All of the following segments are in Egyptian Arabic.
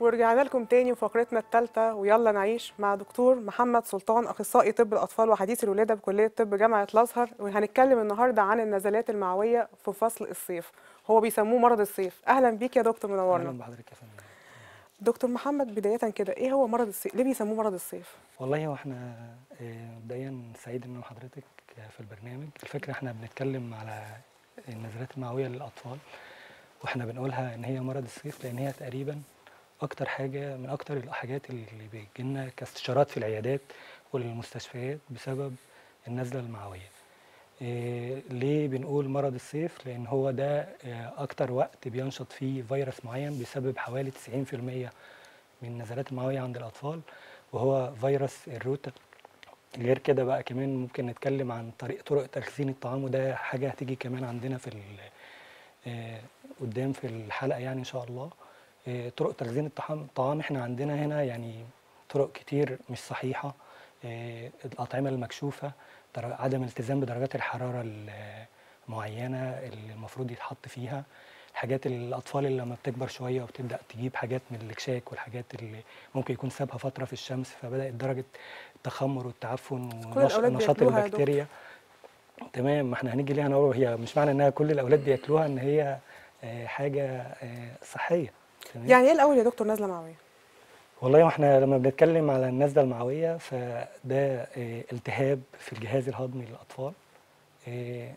ورجعنا لكم تاني وفقرتنا الثالثة ويلا نعيش مع دكتور محمد سلطان أخصائي طب الأطفال وحديث الولادة بكلية طب جامعة الأزهر وهنتكلم النهاردة عن النزلات المعوية في فصل الصيف هو بيسموه مرض الصيف أهلا بيك يا دكتور اهلا منورنا بحضرتك يا فندم دكتور محمد بداية كده إيه هو مرض الصيف؟ ليه بيسموه مرض الصيف؟ والله هو احنا آه، مبدئيا سعيد ان حضرتك في البرنامج الفكره احنا بنتكلم على النزلات المعويه للاطفال واحنا بنقولها ان هي مرض الصيف لان هي تقريبا اكتر حاجه من اكتر الحاجات اللي بيجي لنا كاستشارات في العيادات والمستشفيات بسبب النزله المعويه إيه ليه بنقول مرض الصيف لان هو ده آه، اكتر وقت بينشط فيه فيروس معين بسبب حوالي 90% من النزلات المعويه عند الاطفال وهو فيروس الروتا غير كده بقى كمان ممكن نتكلم عن طريق طرق تخزين الطعام وده حاجه هتيجي كمان عندنا في ال- آه، قدام في الحلقه يعني ان شاء الله آه، طرق تخزين الطعام الطعام احنا عندنا هنا يعني طرق كتير مش صحيحه آه، الاطعمه المكشوفه در- عدم الالتزام بدرجات الحراره المعينه اللي المفروض يتحط فيها الحاجات اللي الاطفال اللي لما بتكبر شويه وبتبدا تجيب حاجات من الاكشاك والحاجات اللي ممكن يكون سابها فتره في الشمس فبدات درجه التخمر والتعفن ونشاط الأولاد نشاط بياكلوها يا البكتيريا تمام ما احنا هنيجي ليها نقول هي مش معنى انها كل الاولاد بياكلوها ان هي آه، حاجه آه، صحيه تمام يعني إيه الأول يا دكتور نزلة معوية؟ والله واحنا لما بنتكلم على النزله المعويه فده آه، التهاب في الجهاز الهضمي للاطفال آه،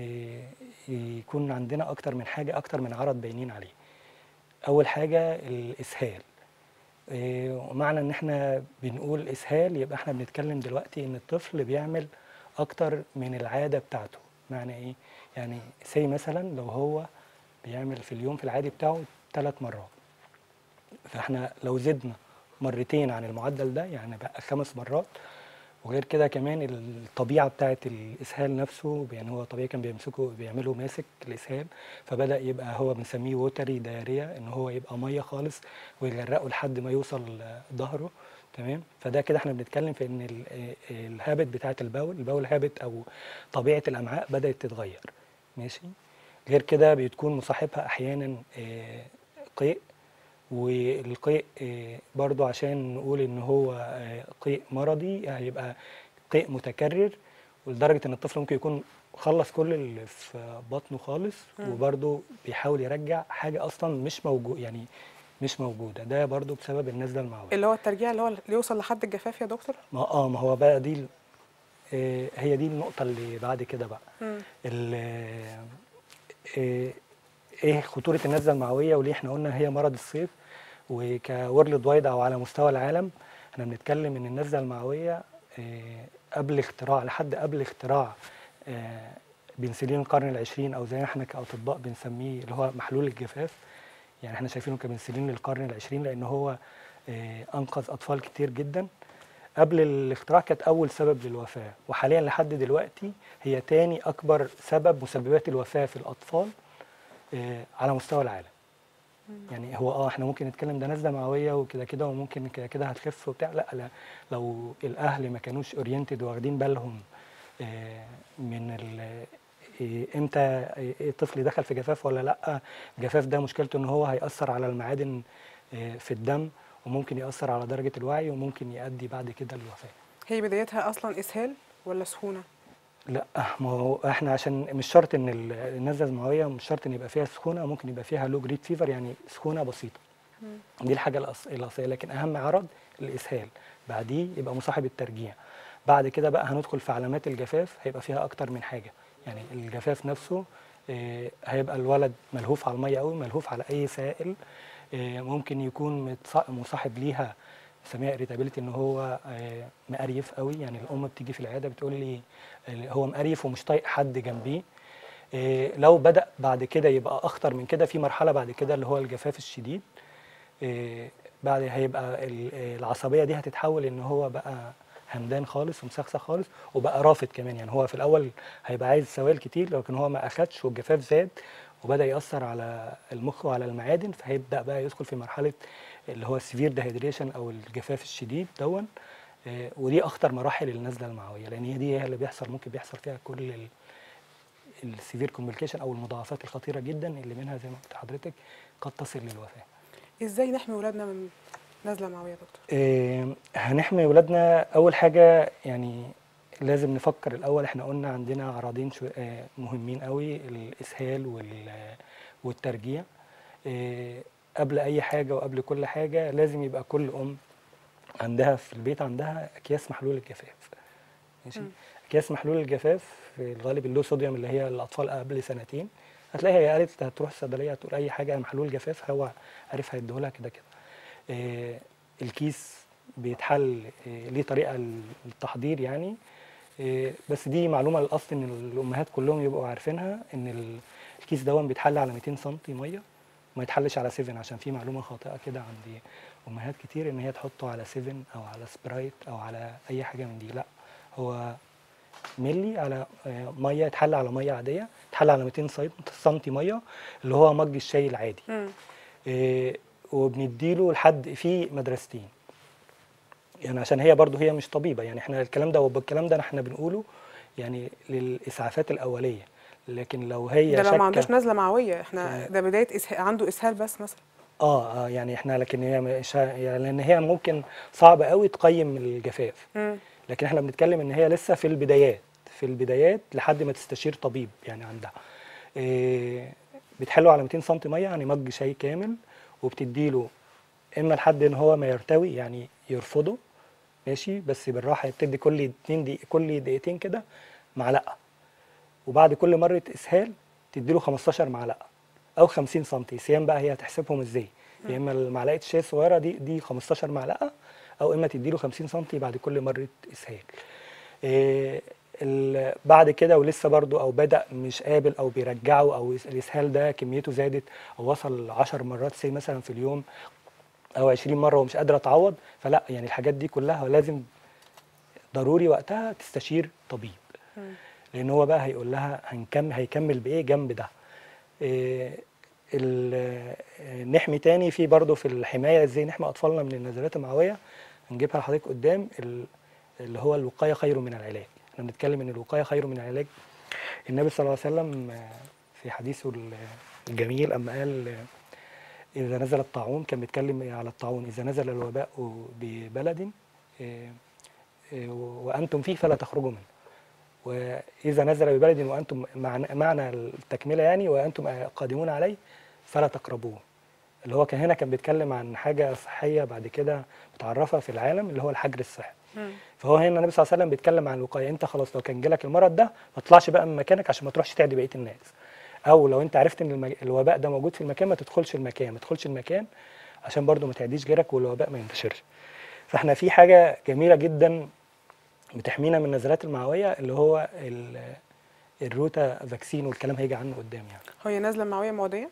بيكون عندنا اكتر من حاجه اكتر من عرض باينين عليه اول حاجه الاسهال آه، ومعنى ان احنا بنقول اسهال يبقى احنا بنتكلم دلوقتي ان الطفل بيعمل اكتر من العاده بتاعته معنى ايه يعني سي مثلا لو هو بيعمل في اليوم في العادي بتاعه ثلاث مرات فاحنا لو زدنا مرتين عن المعدل ده يعني بقى خمس مرات وغير كده كمان الطبيعه بتاعه الاسهال نفسه يعني هو طبيعي كان بيمسكه بيعمله ماسك الاسهال فبدا يبقى هو بنسميه ووتري دايريا ان هو يبقى ميه خالص ويغرقه لحد ما يوصل ظهره تمام فده كده احنا بنتكلم في ان ال- الهابت بتاعه البول البول هابت او طبيعه الامعاء بدات تتغير ماشي غير كده بتكون مصاحبها احيانا آه، قيء والقيء آه، برضو عشان نقول ان هو آه، قيء مرضي هيبقى قيء متكرر ولدرجه ان الطفل ممكن يكون خلص كل اللي في بطنه خالص وبرضو بيحاول يرجع حاجه اصلا مش موجود يعني مش موجوده ده برضو بسبب النزله المعويه اللي هو الترجيع اللي هو اللي يوصل لحد الجفاف يا دكتور؟ ما اه ما هو بقى دي ال- آه، هي دي النقطه اللي بعد كده بقى مم. ال- آه، ايه خطوره النزله المعويه وليه احنا قلنا هي مرض الصيف وكورلد وايد او على مستوى العالم احنا بنتكلم ان النزله المعويه آه، قبل اختراع لحد قبل اختراع آه، بنسلين القرن العشرين او زي ما احنا كاطباء بنسميه اللي هو محلول الجفاف يعني احنا شايفينه كبنسلين للقرن العشرين لان هو آه، انقذ اطفال كتير جدا قبل الاختراع كانت اول سبب للوفاه وحاليا لحد دلوقتي هي تاني اكبر سبب مسببات الوفاه في الاطفال آه، على مستوى العالم يعني هو اه احنا ممكن نتكلم ده نزله معويه وكده كده وممكن كده كده هتخف وبتاع لا لا لو الاهل ما كانوش اورينتد واخدين بالهم آه، من ال- إيه، امتى إيه، الطفل دخل في جفاف ولا لا الجفاف ده مشكلته ان هو هيأثر على المعادن آه، في الدم وممكن يأثر على درجة الوعي وممكن يؤدي بعد كده للوفاة هي بدايتها أصلا إسهال ولا سخونة؟ لا ما هو احنا عشان مش شرط ان ال- النزله المعويه مش شرط ان يبقى فيها سخونه ممكن يبقى فيها لو جريد فيفر يعني سخونه بسيطه دي الحاجه الأص- الاصليه لكن اهم عرض الاسهال بعديه يبقى مصاحب الترجيع بعد كده بقى هندخل في علامات الجفاف هيبقى فيها اكتر من حاجه يعني الجفاف نفسه آه، هيبقى الولد ملهوف على الميه قوي ملهوف على اي سائل آه، ممكن يكون متص- مصاحب ليها بنسميها irritability ان هو آه، مقريف قوي يعني الام بتيجي في العياده بتقول لي آه، هو مقريف ومش طايق حد جنبيه آه، لو بدا بعد كده يبقى اخطر من كده في مرحله بعد كده اللي هو الجفاف الشديد آه، بعد هيبقى ال- آه، العصبيه دي هتتحول ان هو بقى همدان خالص ومسخسخ خالص وبقى رافض كمان يعني هو في الاول هيبقى عايز سوائل كتير لكن هو ما اخدش والجفاف زاد وبدا ياثر على المخ وعلى المعادن فهيبدا بقى يدخل في مرحله اللي هو السيفير دهيدريشن او الجفاف الشديد دون آه، ودي اخطر مراحل النزله المعويه لان هي دي هي اللي بيحصل ممكن بيحصل فيها كل ال- السيفير كومبليكيشن او المضاعفات الخطيره جدا اللي منها زي ما قلت لحضرتك قد تصل للوفاه ازاي نحمي ولادنا من نزله معويه يا دكتور إيه، هنحمي ولادنا اول حاجه يعني لازم نفكر الاول احنا قلنا عندنا عرضين شو آه، مهمين قوي الاسهال وال- والترجيع إيه، قبل اي حاجه وقبل كل حاجه لازم يبقى كل ام عندها في البيت عندها اكياس محلول الجفاف ماشي مم. اكياس محلول الجفاف في الغالب اللو صوديوم اللي هي الاطفال قبل سنتين هتلاقيها هي قالت هتروح الصيدليه هتقول اي حاجه محلول جفاف هو عارف هيديهولها كده كده آه، الكيس بيتحل آه، ليه طريقه للتحضير يعني آه، بس دي معلومه للاصل ان الامهات كلهم يبقوا عارفينها ان ال- الكيس دون بيتحل على 200 سم ميه ما يتحلش على 7 عشان في معلومه خاطئه كده عند امهات كتير ان هي تحطه على 7 او على سبرايت او على اي حاجه من دي لا هو ملي على آه، ميه يتحل على ميه عاديه يتحل على 200 سم ميه اللي هو مج الشاي العادي مم. إيه، وبنديله لحد في مدرستين يعني عشان هي برضو هي مش طبيبه يعني احنا الكلام ده والكلام ده احنا بنقوله يعني للاسعافات الاوليه لكن لو هي ده لو ما عندوش شاكه نزله معويه احنا آه. ده بدايه إسهال عنده اسهال بس مثلا اه اه يعني احنا لكن هي مش يعني لان هي ممكن صعب قوي تقيم الجفاف مم. لكن احنا بنتكلم ان هي لسه في البدايات في البدايات لحد ما تستشير طبيب يعني عندها إيه بتحله على 200 سم ميه يعني مج شاي كامل وبتديله اما لحد ان هو ما يرتوي يعني يرفضه ماشي بس بالراحه بتدي كل اتنين دقيقة كل دقيقتين كده معلقه وبعد كل مره اسهال تديله 15 معلقه او 50 سم سيان بقى هي هتحسبهم ازاي يا اما معلقه الشاي الصغيره دي دي 15 معلقه او اما تديله 50 سم بعد كل مره اسهال إيه ال- بعد كده ولسه برضو او بدا مش قابل او بيرجعه او الاسهال ده كميته زادت او وصل 10 مرات سي مثلا في اليوم او 20 مره ومش قادره تعوض فلا يعني الحاجات دي كلها لازم ضروري وقتها تستشير طبيب مم. لان هو بقى هيقول لها هنكمل هيكمل بايه جنب ده إيه ال- آه، نحمي تاني في برضه في الحمايه ازاي نحمي اطفالنا من النزلات المعويه هنجيبها لحضرتك قدام ال- اللي هو الوقايه خير من العلاج احنا بنتكلم ان الوقايه خير من العلاج النبي صلى الله عليه وسلم آه، في حديثه ال- الجميل اما قال آه، اذا نزل الطاعون كان بيتكلم على الطاعون اذا نزل الوباء ببلد آه، آه، وانتم فيه فلا تخرجوا منه واذا نزل ببلد وانتم معنى, معنى التكمله يعني وانتم قادمون عليه فلا تقربوه اللي هو كان هنا كان بيتكلم عن حاجه صحيه بعد كده متعرفه في العالم اللي هو الحجر الصحي مم. فهو هنا النبي صلى الله عليه وسلم بيتكلم عن الوقايه انت خلاص لو كان جالك المرض ده ما تطلعش بقى من مكانك عشان ما تروحش تعدي بقيه الناس او لو انت عرفت ان المج... الوباء ده موجود في المكان ما تدخلش المكان ما تدخلش المكان عشان برضو ما تعديش غيرك والوباء ما ينتشرش فاحنا في حاجه جميله جدا بتحمينا من النزلات المعويه اللي هو ال- الروتا فاكسين والكلام هيجي عنه قدام يعني هي نازله معويه معديه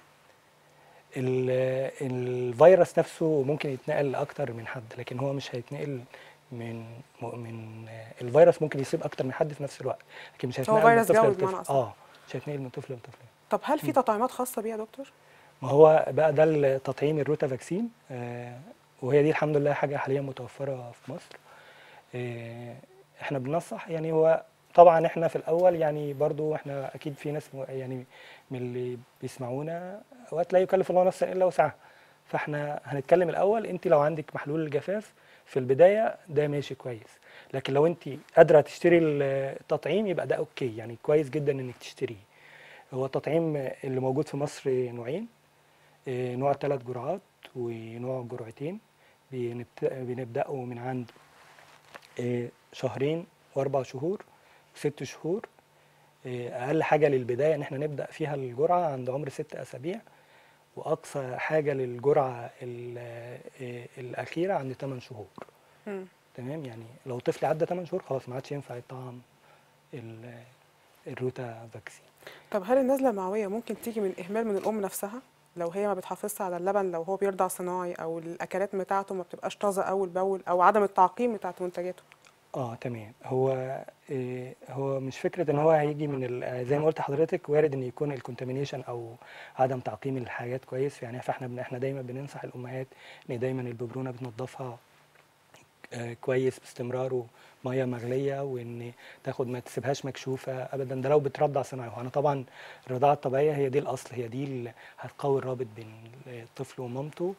ال- الفيروس نفسه ممكن يتنقل لاكتر من حد لكن هو مش هيتنقل من من الفيروس ممكن يصيب اكتر من حد في نفس الوقت لكن مش هيتنقل فيروس من طفل جوي لطفل بمعنى أصح. اه مش هيتنقل من طفل لطفل طب هل في تطعيمات خاصه بيها يا دكتور ما هو بقى ده التطعيم الروتا فاكسين آه وهي دي الحمد لله حاجه حاليا متوفره في مصر آه احنا بننصح يعني هو طبعا احنا في الاول يعني برضو احنا اكيد في ناس م- يعني من اللي بيسمعونا وقت لا يكلف الله نفسا الا وسعها فاحنا هنتكلم الاول انت لو عندك محلول الجفاف في البدايه ده ماشي كويس لكن لو انت قادره تشتري التطعيم يبقى ده اوكي يعني كويس جدا انك تشتريه هو التطعيم اللي موجود في مصر نوعين إيه، نوع ثلاث جرعات ونوع جرعتين بنبت- بنبدأه من عند إيه، شهرين واربع شهور وست شهور إيه، اقل حاجه للبدايه ان احنا نبدا فيها الجرعه عند عمر ست اسابيع واقصى حاجه للجرعه ال- إيه، الاخيره عند 8 شهور مم. تمام يعني لو طفل عدى 8 شهور خلاص ما عادش ينفع يطعم ال- الروتا فاكسين طب هل النزله المعويه ممكن تيجي من اهمال من الام نفسها لو هي ما بتحافظش على اللبن لو هو بيرضع صناعي او الاكلات بتاعته ما بتبقاش طازه اول باول او عدم التعقيم بتاعت منتجاته اه تمام هو إيه هو مش فكره ان هو هيجي من ال- زي ما قلت لحضرتك وارد ان يكون الكونتامينيشن او عدم تعقيم الحاجات كويس يعني فاحنا بن احنا دايما بننصح الامهات ان دايما الببرونه بتنضفها آه، كويس باستمرار وميه مغليه وان تاخد ما تسيبهاش مكشوفه ابدا ده لو بترضع صناعي وانا طبعا الرضاعه الطبيعيه هي دي الاصل هي دي اللي هتقوي الرابط بين الطفل ومامته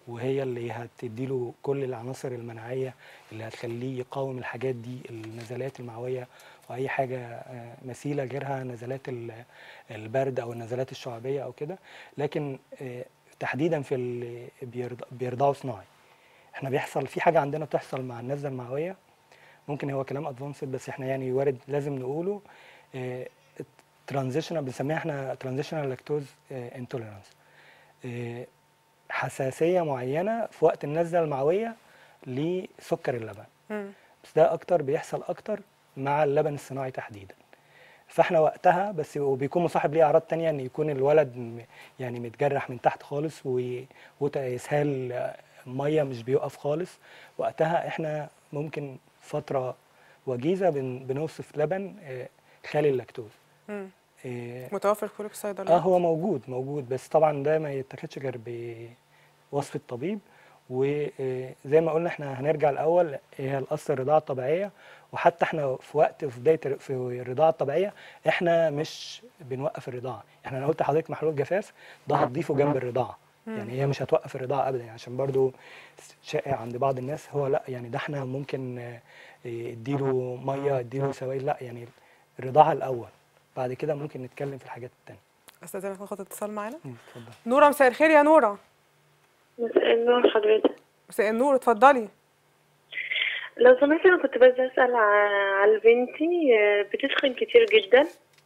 وهي اللي هتديله كل العناصر المناعيه اللي هتخليه يقاوم الحاجات دي النزلات المعويه واي حاجه آه، مثيله غيرها نزلات ال- البرد او النزلات الشعبيه او كده لكن آه، تحديدا في اللي بيرض- بيرضعوا صناعي احنا بيحصل في حاجه عندنا بتحصل مع النزله المعويه ممكن هو كلام ادفانسد بس احنا يعني وارد لازم نقوله ترانزيشنال بنسميها احنا ترانزيشنال لاكتوز انتوليرانس حساسيه معينه في وقت النزله المعويه لسكر اللبن مم. بس ده اكتر بيحصل اكتر مع اللبن الصناعي تحديدا فاحنا وقتها بس وبيكون مصاحب ليه اعراض تانية ان يكون الولد م- يعني متجرح من تحت خالص و- واسهال آه، ميه مش بيقف خالص وقتها احنا ممكن فتره وجيزه بن بنوصف لبن آه، خالي اللاكتوز مم. آه، متوفر في كل اه الصيدليات هو موجود موجود بس طبعا ده ما يتاخدش غير بوصف الطبيب وزي ما قلنا احنا هنرجع الاول هي الاصل الرضاعه الطبيعيه وحتى احنا في وقت في بدايه الر- في الرضاعه الطبيعيه احنا مش بنوقف الرضاعه احنا انا قلت لحضرتك محلول جفاف ده هتضيفه جنب الرضاعه يعني هي مش هتوقف الرضاعه ابدا يعني عشان برضو شائع عند بعض الناس هو لا يعني ده احنا ممكن آه، اديله ميه اديله سوائل لا يعني الرضاعه الاول بعد كده ممكن نتكلم في الحاجات التانية استاذنك ناخد اتصال معانا مم، اتفضل نوره مساء الخير يا نوره مساء النور حضرتك مساء النور اتفضلي لو سمحت انا كنت بس اسال ع- على بنتي آه، بتسخن كتير جدا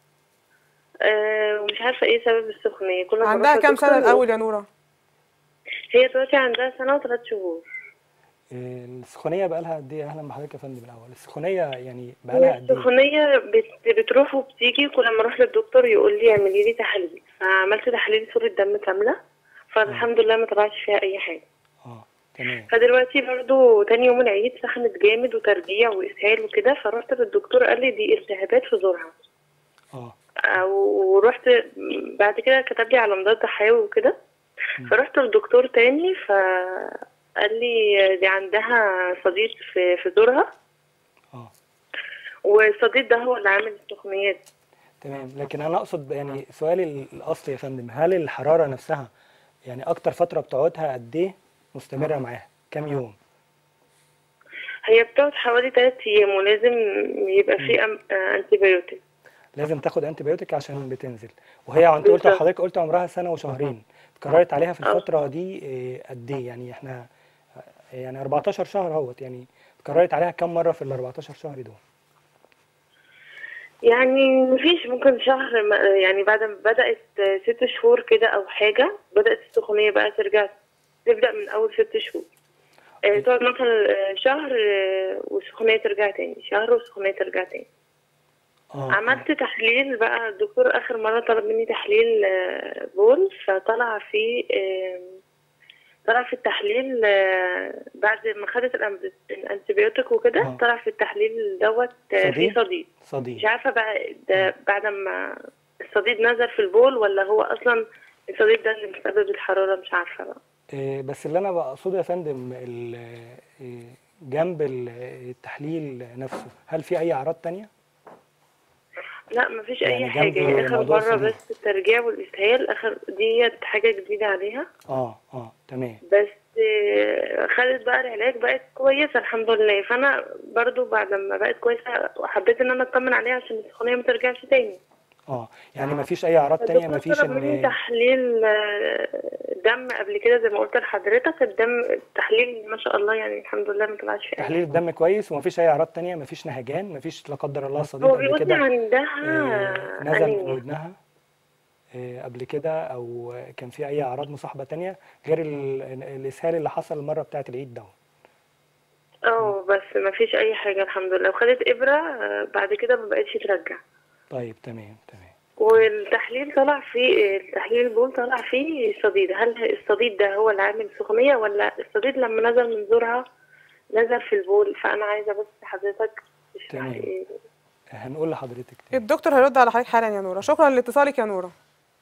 آه، ومش عارفه ايه سبب السخونيه كل ما عندها بروح كام سنه للدكتور الاول يا نوره هي دلوقتي عندها سنه وثلاث شهور إيه، السخونيه بقى لها قد ايه اهلا بحضرتك يا فندم الاول السخونيه يعني بقى لها قد ايه السخونيه بت- بتروح وبتيجي كل ما اروح للدكتور يقول لي اعملي لي تحاليل فعملت تحاليل صوره دم كامله فالحمد لله ما طلعش فيها اي حاجه اه تمام فدلوقتي برضو تاني يوم العيد سخنت جامد وترجيع واسهال وكده فرحت للدكتور قال لي دي التهابات في زورها اه ورحت بعد كده كتب لي على مضاد حيوي وكده فرحت لدكتور تاني فقال لي دي عندها صديد في في زورها اه والصديد ده هو اللي عامل السخونيات تمام لكن انا اقصد يعني سؤالي ال- الاصلي يا فندم هل الحراره نفسها يعني اكتر فتره بتقعدها قد ايه مستمره معاها كام يوم هي بتقعد حوالي تلات أيام ولازم يبقى في أنتي بيوتيك لازم تاخد انتي بيوتيك عشان بتنزل وهي انت قلت بالظبط. حضرتك قلت عمرها سنه وشهرين اتكررت عليها في آه. الفتره دي إيه، قد ايه يعني احنا يعني 14 شهر اهوت يعني اتكررت عليها كام مره في ال 14 شهر دول يعني مفيش ممكن شهر ما- يعني بعد ما بدأت ست شهور كده أو حاجة بدأت السخونية بقى ترجع تبدأ من أول ست شهور آه، تقعد مثلا آه، شهر آه، والسخونية ترجع تاني شهر والسخونية ترجع تاني اه عملت تحليل بقى الدكتور آخر مرة طلب مني تحليل آه، بول فطلع فيه آه، طلع في التحليل آه، بعد ما خدت الأنب- الأنتيبيوتيك وكده آه. طلع في التحليل دوت آه، فيه صديد؟ صديد صديق مش عارفة بقى ده بعد ما الصديد نزل في البول ولا هو أصلا الصديد ده اللي مسبب الحرارة مش عارفة بقى إيه، بس اللي انا بقصده يا فندم ال- إيه، جنب ال- التحليل نفسه هل في اي اعراض تانية لا مفيش يعني أي جنب حاجة هي آخر موضوع مرة الصديد. بس الترجيع والإسهال آخر ديت حاجة جديدة عليها اه اه تمام بس آه، خدت بقى العلاج بقت كويسة الحمد لله فأنا برضو بعد ما بقت كويسة حبيت إن أنا أطمن عليها عشان السخونية ما ترجعش تاني اه يعني ما فيش اي اعراض تانية ما الدكتور فيش طلب مني ان تحليل آه، دم قبل كده زي ما قلت لحضرتك الدم التحليل ما شاء الله يعني الحمد لله ما طلعش فيه أي تحليل الدم كويس وما فيش اي اعراض تانية ما فيش نهجان ما فيش لا قدر الله صديد هو قبل بيقول لي كده عندها آه، نزل من أنيميا ودنها آه، قبل كده او كان في اي اعراض مصاحبة تانية غير ال- الاسهال اللي حصل المرة بتاعت العيد ده اه بس ما فيش أي حاجة الحمد لله وخدت إبرة آه، بعد كده ما بقتش ترجع طيب تمام تمام والتحليل طلع فيه التحليل البول طلع فيه صديد هل الصديد ده هو اللي عامل سخونية ولا الصديد لما نزل من زورها نزل في البول فأنا عايزة بس حضرتك تشرح تمام. لي إيه هنقول لحضرتك تاني الدكتور هيرد على حضرتك حالا يا نوره شكرا لاتصالك يا نوره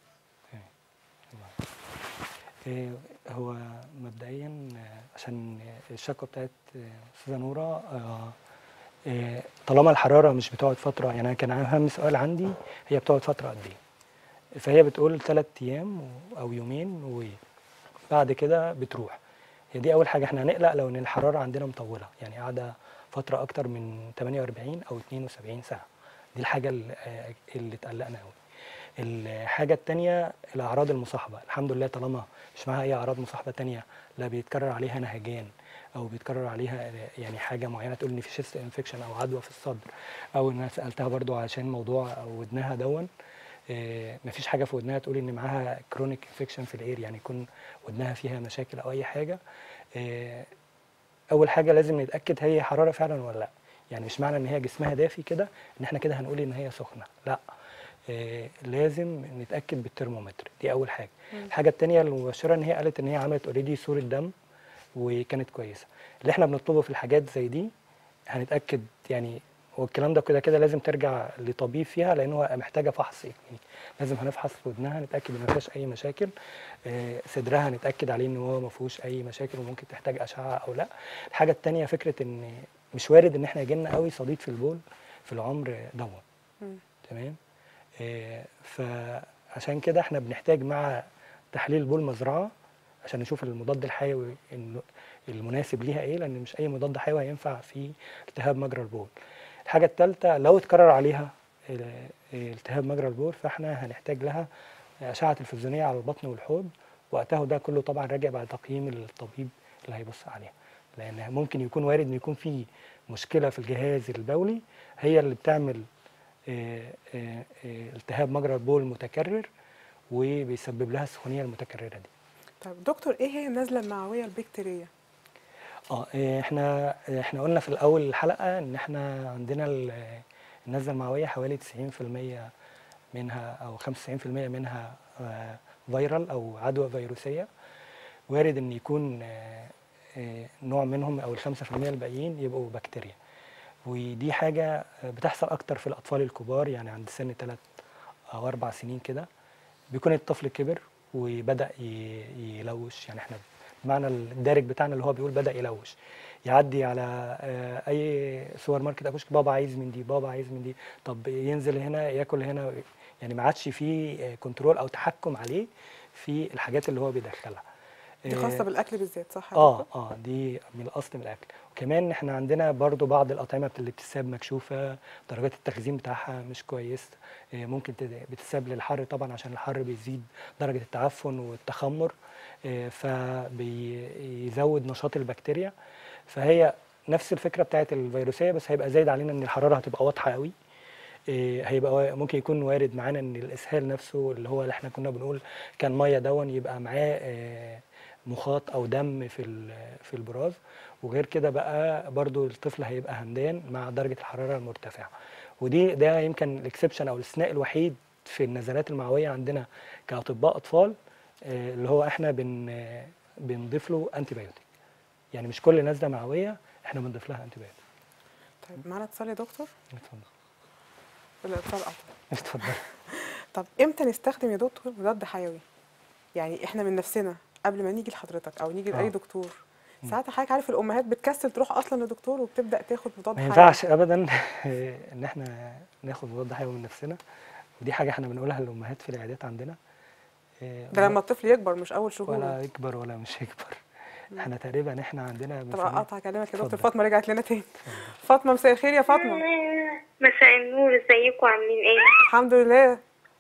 إيه، هو مبدئيا آه، عشان الشكوى بتاعت آه، استاذه نوره آه، إيه، طالما الحراره مش بتقعد فتره يعني أنا كان اهم سؤال عندي هي بتقعد فتره قد ايه فهي بتقول ثلاث ايام و- او يومين وبعد كده بتروح هي دي اول حاجه احنا هنقلق لو ان الحراره عندنا مطوله يعني قاعده فتره اكتر من 48 او 72 ساعه دي الحاجه اللي, آه، اللي تقلقنا قوي الحاجه الثانيه الاعراض المصاحبه الحمد لله طالما مش معاها اي اعراض مصاحبه تانية لا بيتكرر عليها نهجان او بيتكرر عليها يعني حاجه معينه تقول ان في شيست انفكشن او عدوى في الصدر او ان انا سالتها برضو عشان موضوع ودنها دون آه، مفيش حاجه في ودنها تقول ان معاها كرونيك انفكشن في الاير يعني يكون ودنها فيها مشاكل او اي حاجه آه، اول حاجه لازم نتاكد هي حراره فعلا ولا لا يعني مش معنى ان هي جسمها دافي كده ان احنا كده هنقول ان هي سخنه لا آه، لازم نتاكد بالترمومتر دي اول حاجه الحاجه الثانيه المبشره ان هي قالت ان هي عملت اوريدي صوره دم وكانت كويسه اللي احنا بنطلبه في الحاجات زي دي هنتاكد يعني والكلام ده كده كده لازم ترجع لطبيب فيها لان هو محتاجه فحص يعني لازم هنفحص ودنها نتاكد ان ما فيهاش اي مشاكل آه، صدرها نتاكد عليه ان هو ما فيهوش اي مشاكل وممكن تحتاج اشعه او لا الحاجه الثانيه فكره ان مش وارد ان احنا يجيلنا قوي صديد في البول في العمر دون مم. تمام آه، فعشان كده احنا بنحتاج مع تحليل بول مزرعه عشان نشوف المضاد الحيوي الم- المناسب ليها ايه لان مش اي مضاد حيوي هينفع في التهاب مجرى البول الحاجه الثالثه لو اتكرر عليها ال- التهاب مجرى البول فاحنا هنحتاج لها اشعه تلفزيونيه على البطن والحوض وقتها ده كله طبعا راجع بعد تقييم الطبيب اللي هيبص عليها لان ممكن يكون وارد ان يكون في مشكله في الجهاز البولي هي اللي بتعمل آه، آه، آه، التهاب مجرى البول متكرر وبيسبب لها السخونيه المتكرره دي طيب دكتور ايه هي النزله المعويه البكتيريه اه إيه، احنا احنا قلنا في الاول الحلقه ان احنا عندنا ال- النزله المعويه حوالي 90% منها او 95% منها آه، فيرال او عدوى فيروسيه وارد ان يكون آه، آه، نوع منهم او ال 5% الباقيين يبقوا بكتيريا ودي حاجه آه، بتحصل اكتر في الاطفال الكبار يعني عند سن 3 او 4 سنين كده بيكون الطفل كبر وبدا ي- يلوش يعني احنا بمعنى الدارج بتاعنا اللي هو بيقول بدا يلوش يعدي على آه، اي سوبر ماركت او كشك بابا عايز من دي بابا عايز من دي طب ينزل هنا ياكل هنا يعني ما عادش فيه كنترول او تحكم عليه في الحاجات اللي هو بيدخلها دي آه، خاصه بالاكل بالذات صح يا اه دكتور؟ اه دي من الاصل من الاكل وكمان احنا عندنا برضو بعض الاطعمه اللي بتتساب مكشوفه درجات التخزين بتاعها مش كويس آه، ممكن تد- بتتساب للحر طبعا عشان الحر بيزيد درجه التعفن والتخمر آه، فبيزود نشاط البكتيريا فهي نفس الفكره بتاعت الفيروسيه بس هيبقى زايد علينا ان الحراره هتبقى واضحه قوي إيه، هيبقى وا- ممكن يكون وارد معانا ان الاسهال نفسه اللي هو اللي احنا كنا بنقول كان ميه دون يبقى معاه آه، مخاط او دم في ال- في البراز وغير كده بقى برضو الطفل هيبقى همدان مع درجه الحراره المرتفعه ودي ده يمكن الاكسبشن او الاستثناء الوحيد في النزلات المعويه عندنا كاطباء اطفال آه، اللي هو احنا بن آه، بنضيف له انتي بايوتيك يعني مش كل نزله معويه احنا بنضيف لها انتي بايوتيك طيب معانا اتصال يا دكتور اتفضل ولا اتصال قطع اتفضل طب امتى نستخدم يا دكتور مضاد حيوي يعني احنا من نفسنا قبل ما نيجي لحضرتك او نيجي لاي آه. دكتور ساعات حضرتك عارف الامهات بتكسل تروح اصلا لدكتور وبتبدا تاخد مضاد ما حيوي ينفعش ابدا ان احنا ناخد مضاد حيوي من نفسنا ودي حاجه احنا بنقولها للامهات في العيادات عندنا إيه، ده لما الطفل يكبر مش اول شهور ولا يكبر ولا مش يكبر احنا تقريبا احنا عندنا طب مثلاً- اقطع كلامك يا دكتور اتفضل. فاطمه رجعت لنا تاني فاطمه مساء الخير يا فاطمه مساء النور ازيكم عاملين ايه الحمد لله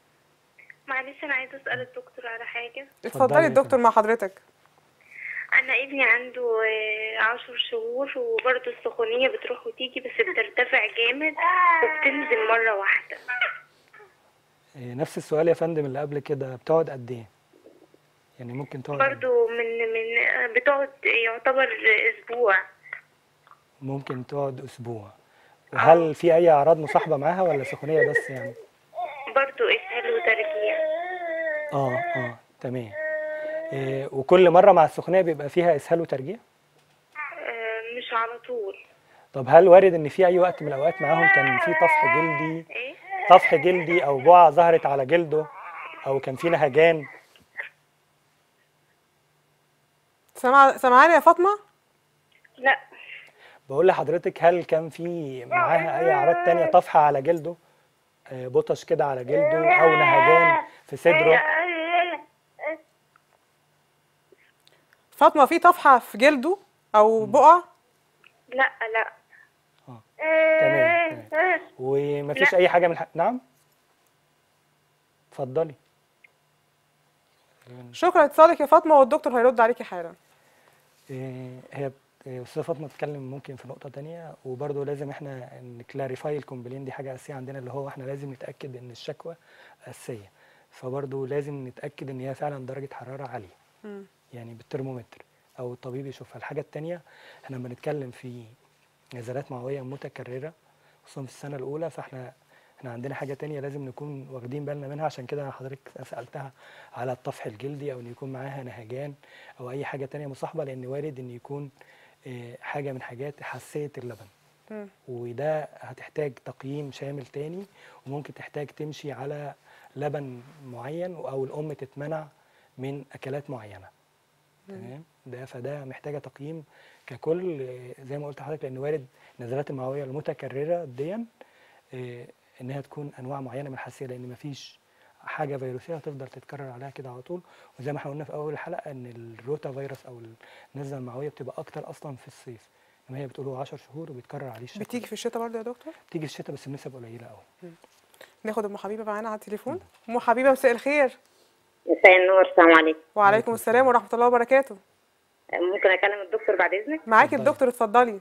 معلش انا عايزه اسال الدكتور على حاجه اتفضلي يا الدكتور فندم. مع حضرتك انا ابني عنده آه، عشر شهور وبرضه السخونيه بتروح وتيجي بس بترتفع جامد وبتنزل مره واحده إيه، نفس السؤال يا فندم اللي قبل كده بتقعد قد ايه يعني ممكن تقعد قد إيه؟ برضه من من آه، بتقعد يعتبر اسبوع ممكن تقعد اسبوع وهل في اي اعراض مصاحبه معاها ولا سخونيه بس يعني برضه اسهال وترجيع اه اه تمام إيه وكل مره مع السخونيه بيبقى فيها اسهال وترجيع آه، مش على طول طب هل وارد ان في اي وقت من الاوقات معاهم كان في طفح جلدي ايه طفح جلدي او بقعه ظهرت على جلده او كان في نهجان سامعه سامعاني يا فاطمه لا بقول لحضرتك هل كان في معاها اي اعراض تانية طفحه على جلده آه، بطش كده على جلده او نهجان في صدره فاطمه في طفحه في جلده او بقع لا لا اه تمام تمام ومفيش لا. اي حاجه من الح... نعم اتفضلي شكرا لاتصالك يا فاطمه والدكتور هيرد عليكي حالا إيه، هي بت- إيه، استاذه فاطمه بتتكلم ممكن في نقطه تانية وبرضه لازم احنا نكلاريفاي الكومبلين دي حاجه اساسيه عندنا اللي هو احنا لازم نتاكد ان الشكوى اساسيه فبرضه لازم نتاكد ان هي فعلا درجه حراره عاليه مم. يعني بالترمومتر او الطبيب يشوفها الحاجه التانية احنا لما بنتكلم في نزلات معويه متكرره خصوصا في السنه الاولى فاحنا احنا عندنا حاجه تانية لازم نكون واخدين بالنا منها عشان كده أنا حضرتك سالتها على الطفح الجلدي او ان يكون معاها نهجان او اي حاجه تانية مصاحبه لان وارد ان يكون آه، حاجه من حاجات حساسيه اللبن مم. وده هتحتاج تقييم شامل تاني وممكن تحتاج تمشي على لبن معين او الام تتمنع من اكلات معينه تمام ده فده محتاجه تقييم ككل آه، زي ما قلت لحضرتك لان وارد النزلات المعويه المتكرره ديا آه، انها تكون انواع معينه من الحساسيه لان مفيش حاجه فيروسيه هتفضل تتكرر عليها كده على طول وزي ما احنا قلنا في اول الحلقه ان الروتا فيروس او النزله المعويه بتبقى اكتر اصلا في الصيف لما هي بتقولوا 10 شهور وبيتكرر عليه الشكل بتيجي في الشتاء برضه يا دكتور بتيجي في الشتاء بس النسب قليله قوي ناخد ام حبيبه معانا على التليفون ام حبيبه مساء الخير مساء النور السلام عليكم وعليكم السلام ورحمه الله وبركاته ممكن اكلم الدكتور بعد اذنك معاكي اتفضلي. الدكتور اتفضلي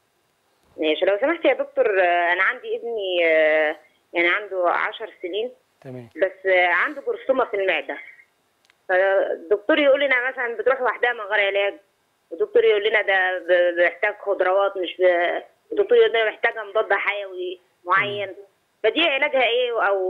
ماشي لو سمحت يا دكتور آه، انا عندي ابني آه، يعني عنده عشر سنين تمام بس آه، عنده جرثومه في المعده فالدكتور يقول لنا مثلا بتروح لوحدها من غير علاج والدكتور يقول لنا ده ب- بيحتاج خضروات مش ب- الدكتور يقول لنا محتاجه مضاد حيوي معين فدي علاجها ايه او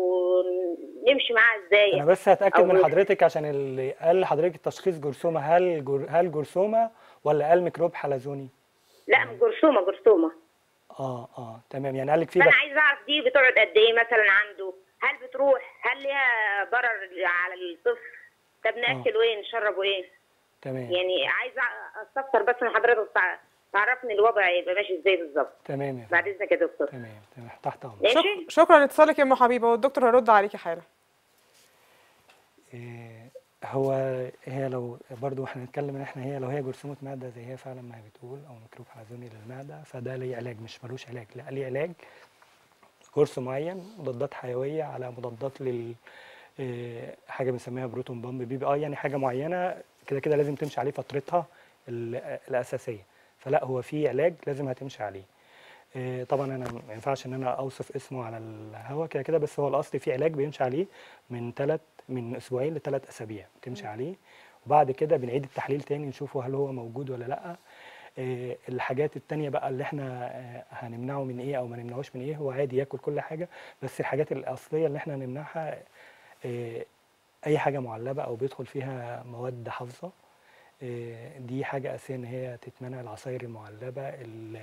نمشي معاها ازاي انا بس هتاكد أو من مش- حضرتك عشان اللي قال لحضرتك التشخيص جرثومه هل جر... هل جرثومه ولا قال ميكروب حلزوني لا جرثومه جرثومه اه اه تمام يعني قال لك في فانا بك... عايزه اعرف دي بتقعد قد ايه مثلا عنده هل بتروح هل ليها ضرر على الطفل طب ناكله ايه نشربه ايه تمام يعني عايزه استفسر بس من حضرتك تع- تعرفني الوضع يبقى ماشي ازاي بالظبط تمام يا بعد فندم. اذنك يا دكتور تمام تمام تحت امرك ماشي شك... شكرا لاتصالك يا ام حبيبه والدكتور هيرد عليكي حالا إيه، هو هي لو برضو احنا نتكلم ان احنا هي لو هي جرثومه معده زي هي فعلا ما هي بتقول او ميكروب حلزوني للمعده فده ليه علاج مش ملوش علاج لا ليه علاج كورس معين مضادات حيويه على مضادات لل إيه، حاجه بنسميها بروتون بامب بي بي اي يعني حاجه معينه كده كده لازم تمشي عليه فترتها ال- الاساسيه فلا هو في علاج لازم هتمشي عليه إيه، طبعا انا ما ينفعش ان انا اوصف اسمه على الهوا كده كده بس هو الاصل في علاج بيمشي عليه من ثلاث من اسبوعين لثلاث اسابيع بتمشي عليه وبعد كده بنعيد التحليل تاني نشوفه هل هو موجود ولا لا إيه، الحاجات التانية بقى اللي احنا آه، هنمنعه من ايه او ما نمنعوش من ايه هو عادي ياكل كل حاجه بس الحاجات الاصليه اللي احنا هنمنعها إيه، اي حاجه معلبه او بيدخل فيها مواد حافظه إيه، دي حاجه اساسيه ان هي تتمنع العصاير المعلبه ال-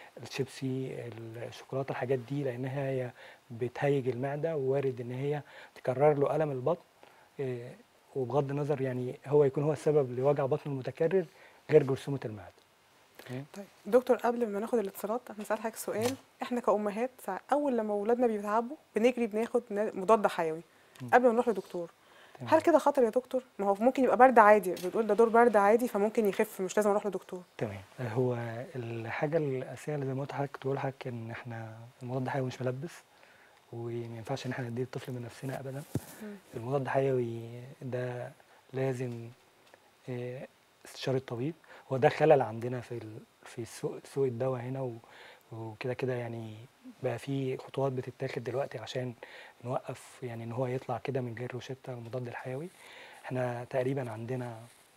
الشيبسي الشوكولاته الحاجات دي لانها هي بتهيج المعده ووارد ان هي تكرر له الم البطن إيه، وبغض النظر يعني هو يكون هو السبب لوجع بطن المتكرر غير جرثومه المعده تمام؟ طيب دكتور قبل ما ناخد الاتصالات هنسال حضرتك سؤال احنا كامهات ساعة اول لما اولادنا بيتعبوا بنجري بناخد نا- مضاد حيوي قبل ما نروح لدكتور تمام. هل كده خطر يا دكتور ما هو ممكن يبقى برد عادي بتقول ده دور برد عادي فممكن يخف مش لازم اروح لدكتور تمام هو الحاجه الاساسيه اللي زي ما قلت لحضرتك تقول لحضرتك ان احنا المضاد الحيوي مش ملبس وما ينفعش ان احنا نديه الطفل من نفسنا ابدا المضاد الحيوي ده لازم آه، استشاره الطبيب هو ده خلل عندنا في ال- في سوق سوق الدواء هنا و- وكده كده يعني بقى في خطوات بتتاخد دلوقتي عشان نوقف يعني ان هو يطلع كده من غير روشته المضاد الحيوي احنا تقريبا عندنا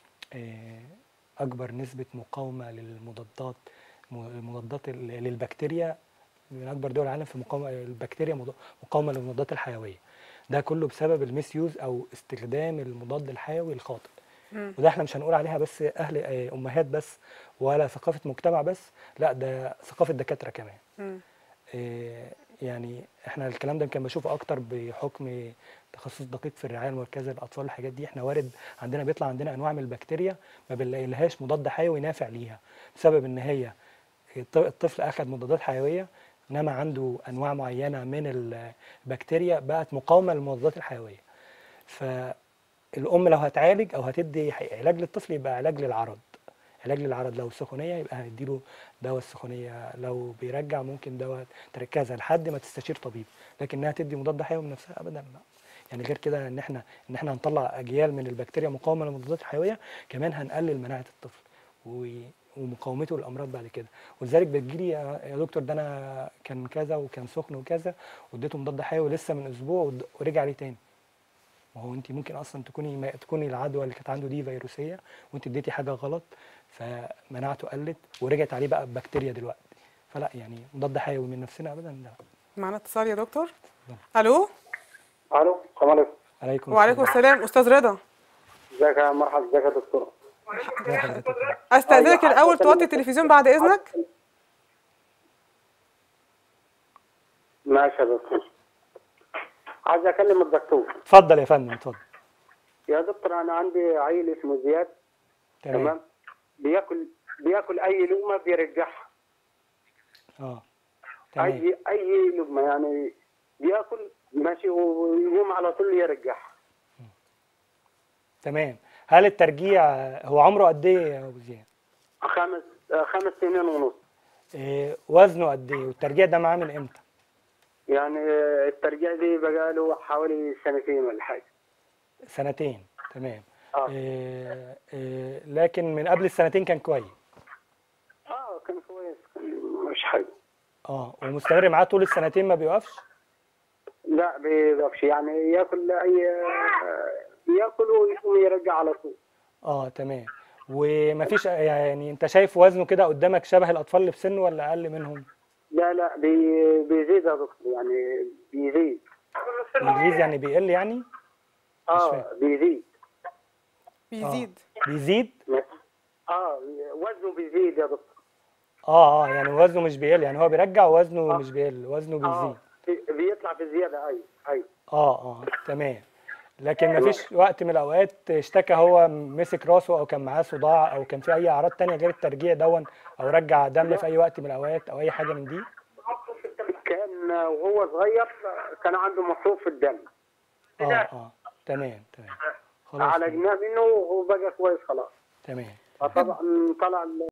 آه، اكبر نسبه مقاومه للمضادات م- المضادات ال- للبكتيريا من اكبر دول العالم في مقاومه البكتيريا مض- مقاومه للمضادات الحيويه ده كله بسبب الميس يوز او استخدام المضاد الحيوي الخاطئ مم. وده احنا مش هنقول عليها بس اهل آه، امهات بس ولا ثقافه مجتمع بس لا ده ثقافه دكاتره كمان مم. آه، يعني احنا الكلام ده كان بشوفه اكتر بحكم تخصص دقيق في الرعايه المركزه للاطفال الحاجات دي احنا وارد عندنا بيطلع عندنا انواع من البكتيريا ما بنلاقي لهاش مضاد حيوي نافع ليها بسبب ان هي الط- الطفل اخذ مضادات حيويه انما عنده انواع معينه من البكتيريا بقت مقاومه للمضادات الحيويه فالام لو هتعالج او هتدي ح- علاج للطفل يبقى علاج للعرض علاج للعرض لو سخونيه يبقى هنديله دواء السخونيه لو بيرجع ممكن دواء تركزها لحد ما تستشير طبيب لكنها تدي مضاد حيوي من نفسها ابدا لا يعني غير كده ان احنا ان احنا هنطلع اجيال من البكتيريا مقاومه للمضادات الحيويه كمان هنقلل مناعه الطفل و- ومقاومته للامراض بعد كده ولذلك بتجيلي يا يا دكتور ده انا كان كذا وكان سخن وكذا واديته مضاد حيوي لسه من اسبوع ود- ورجع لي تاني ما هو انت ممكن اصلا تكوني ما تكوني العدوى اللي كانت عنده دي فيروسيه وانت اديتي حاجه غلط فمناعته قلت ورجعت عليه بقى بكتيريا دلوقتي فلا يعني مضاد حيوي من نفسنا ابدا لا معانا اتصال يا دكتور الو الو السلام عليكم عليكم وعليكم السلام استاذ رضا ازيك يا مرحبا ازيك يا دكتور ازي حضرتك استاذنك أيوة، الاول حضرتك توطي التلفزيون بعد اذنك ماشي يا دكتور عايز اكلم الدكتور اتفضل يا فندم اتفضل يا دكتور انا عندي عيل اسمه زياد تمام تمام بياكل بياكل اي لقمه بيرجعها اه تمام اي اي لقمه يعني بياكل ماشي ويقوم على طول يرجعها تمام هل الترجيع هو عمره قد ايه يا ابو زياد؟ خمس خمس سنين ونص إيه وزنه قد ايه والترجيع ده معاه من امتى؟ يعني الترجيع دي بقاله حوالي سنتين ولا حاجه سنتين تمام اه إيه إيه لكن من قبل السنتين كان كويس اه كان كويس كان مش حاجه اه ومستمر معاه طول السنتين ما بيوقفش لا بيقفش يعني ياكل اي ياكل ويقوم يرجع على طول اه تمام ومفيش يعني انت شايف وزنه كده قدامك شبه الاطفال اللي في سنه ولا اقل منهم؟ لا لا بي بيزيد يا دكتور يعني بيزيد الانجليزي يعني بيقل يعني؟ اه فاهم. بيزيد بيزيد بيزيد؟ اه وزنه بيزيد يا دكتور اه اه يعني وزنه مش بيقل يعني هو بيرجع ووزنه آه. مش بيقل وزنه بيزيد اه بي- بيطلع بزياده ايوه ايوه اه اه تمام لكن مفيش وقت من الاوقات اشتكى هو مسك راسه او كان معاه صداع او كان في اي اعراض تانية غير الترجيع دون او رجع دم في اي وقت من الاوقات او اي حاجه من دي كان وهو صغير كان عنده مصروف في الدم اه اه تمام تمام خلاص عالجناه منه وبقى كويس خلاص تمام فطبعا طلع